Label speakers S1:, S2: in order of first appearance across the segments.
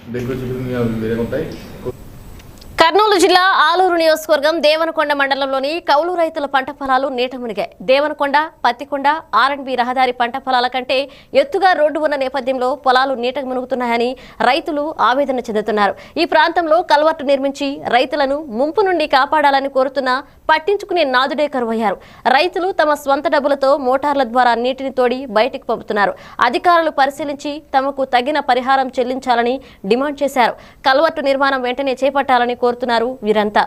S1: దగ్గర చుట్టూ వేరే ఉంటాయి
S2: కర్నూలు జిల్లా ఆలూరు నియోజకవర్గం దేవనకొండ మండలంలోని కౌలు రైతుల పంట పొలాలు నీట మునిగాయి దేవనకొండ పత్తికొండ ఆర్ఎండ్బి రహదారి పంట పొలాల కంటే ఎత్తుగా రోడ్డు ఉన్న నేపథ్యంలో పొలాలు నీట మునుగుతున్నాయని రైతులు ఆవేదన చెందుతున్నారు ఈ ప్రాంతంలో కల్వర్టు నిర్మించి రైతులను ముంపు నుండి కాపాడాలని కోరుతున్నా పట్టించుకునే నాదుడే కరువయ్యారు రైతులు తమ స్వంత డబ్బులతో మోటార్ల ద్వారా నీటిని తోడి బయటికి పంపుతున్నారు అధికారులు పరిశీలించి తమకు తగిన పరిహారం చెల్లించాలని డిమాండ్ చేశారు కల్వర్టు నిర్మాణం వెంటనే చేపట్టాలని కోరుతున్నారు వీరంతా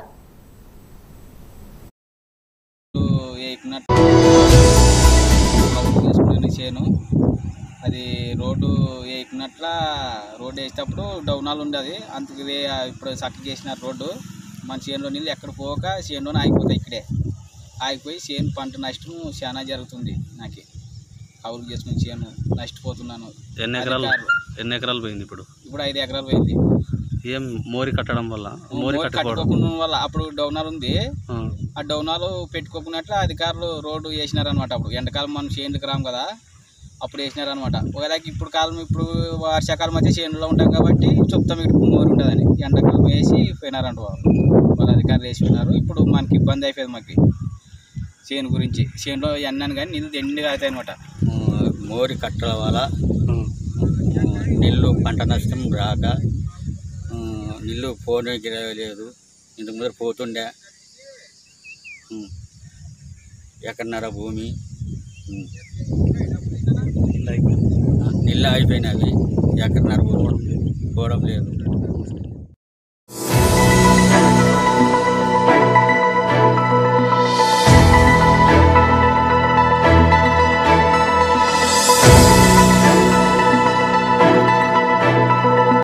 S3: వేయినట్టు కౌలు చేసుకునే చేను అది రోడ్డు వేయినట్ల రోడ్డు వేసేటప్పుడు డౌనాలు ఉండేది అందుకు వే ఇప్పుడు చక్క చేసినారు రోడ్డు మన చేనులో నీళ్ళు ఎక్కడ పోక చేనులోనే ఆగిపోతాయి ఇక్కడే ఆగిపోయి చేను పంట నష్టం చాలా జరుగుతుంది నాకు కౌలు చేసుకుని చేను నష్టపోతున్నాను
S4: ఎన్ని ఎకరాలు
S3: అధికారులు-
S4: ఎన్ని ఎకరాలు పోయింది ఇప్పుడు
S3: ఇప్పుడు ఐదు ఎకరాలు పోయింది
S4: ఏం మోరి కట్టడం వల్ల మోరి
S3: మోరి
S4: కట్టుకోవడం
S3: కట్టుకోకుండా వల్ల అప్పుడు డౌనాలు ఉంది
S4: ఆ,
S3: ఆ డౌనాలు పెట్టుకోకున్నట్లు అధికారులు రోడ్డు వేసినారనమాట అప్పుడు ఎండాకాలం మనం చేనులకు రాము కదా అప్పుడు వేసినారనమాట ఒకవేళ ఇప్పుడు కాలం ఇప్పుడు వర్షాకాలం అయితే చేనులో ఉంటాం కాబట్టి చెప్తాం ఇక్కడ మోరు ఉంటుందని ఎండాకాలం వేసి పోయినారంట వాళ్ళు వాళ్ళ అధికారులు వేసి పోయినారు ఇప్పుడు మనకి ఇబ్బంది అయిపోయింది మాకు చేను గురించి చేనులో ఎన్నాను కానీ నీళ్ళు ఎండి అవుతాయి అనమాట
S5: మోరి కట్టల వల్ల
S4: ఉమ్,
S5: నీళ్ళు పంట నష్టం రాక ఆ, నీళ్ళు పోనీకి లేదు ఇంతకు ముందర పోతుండే ఉమ్. ఎకరన్నర భూమి ఉమ్. నీళ్ళు అయిపోయినవి ఎకరన్నర భూమి పోవడం లేదు